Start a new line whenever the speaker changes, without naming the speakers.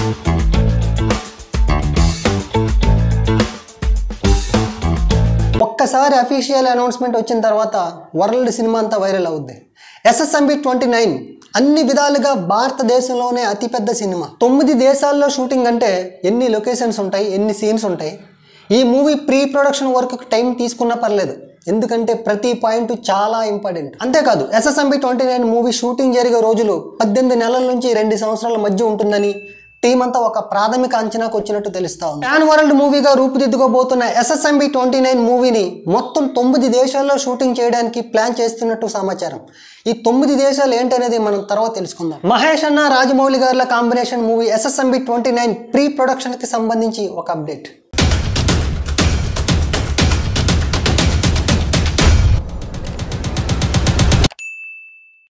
ఒక్కసారి official announcement వచ్చిన తర్వాత వరల్డ్ సినిమా అంతా వైరల్ అవుద్ది ఎస్ఎస్ఎంబి ట్వంటీ నైన్ అన్ని విధాలుగా భారతదేశంలోనే అతిపెద్ద సినిమా తొమ్మిది దేశాల్లో షూటింగ్ అంటే ఎన్ని లొకేషన్స్ ఉంటాయి ఎన్ని సీన్స్ ఉంటాయి ఈ movie pre production work time తీసుకున్నా పర్లేదు ఎందుకంటే ప్రతి పాయింట్ చాలా ఇంపార్టెంట్ అంతేకాదు SSMB twenty nine movie shooting జరిగే రోజులు పద్దెనిమిది నెలల నుంచి రెండు సంవత్సరాల మధ్య ఉంటుందని టీం అంతా ఒక ప్రాథమిక అంచనాకు వచ్చినట్టు తెలుస్తా ఉంది ప్యాన్ వరల్డ్ మూవీగా రూపుదిద్దుకోబోతున్న ఎస్ఎస్ఎంబి ట్వంటీ నైన్ మూవీని మొత్తం తొమ్మిది దేశాల్లో షూటింగ్ చేయడానికి ప్లాన్ చేస్తున్నట్టు సమాచారం ఈ తొమ్మిది దేశాలు ఏంటనేది మనం తర్వాత తెలుసుకుందాం మహేష్ అన్న రాజమౌళి గారుల combination movie SSMB twenty nine pre production కి సంబంధించి ఒక అప్డేట్